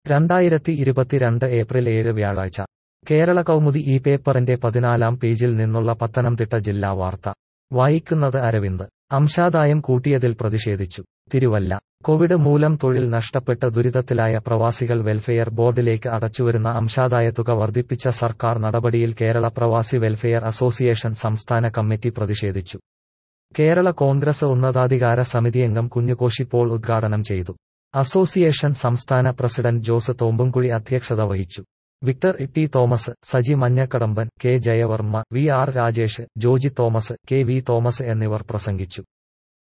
രണ്ടായിരത്തി ഇരുപത്തിരണ്ട് ഏപ്രിൽ ഏഴ് വ്യാഴാഴ്ച കേരള കൗമുദി ഈ പേപ്പറിന്റെ പതിനാലാം പേജിൽ നിന്നുള്ള പത്തനംതിട്ട ജില്ലാ വാർത്ത വായിക്കുന്നത് അരവിന്ദ് അംശാദായം കൂട്ടിയതിൽ പ്രതിഷേധിച്ചു തിരുവല്ല കോവിഡ് മൂലം തൊഴിൽ നഷ്ടപ്പെട്ട് ദുരിതത്തിലായ പ്രവാസികൾ വെൽഫെയർ ബോർഡിലേക്ക് അടച്ചുവരുന്ന അംശാദായ തുക വർദ്ധിപ്പിച്ച സർക്കാർ നടപടിയിൽ കേരള പ്രവാസി വെൽഫെയർ അസോസിയേഷൻ സംസ്ഥാന കമ്മിറ്റി പ്രതിഷേധിച്ചു കേരള കോൺഗ്രസ് ഉന്നതാധികാര സമിതിയംഗം കുഞ്ഞുകോശി പോൾ ഉദ്ഘാടനം ചെയ്തു അസോസിയേഷൻ സംസ്ഥാന പ്രസിഡന്റ് ജോസ് തോമ്പുംകുഴി അധ്യക്ഷത വഹിച്ചു Victor T Thomas Saji Manjakkadamban K Jayavarma V R Rajesh Joji Thomas K V Thomas എന്നിവർ പ്രസംഗിച്ചു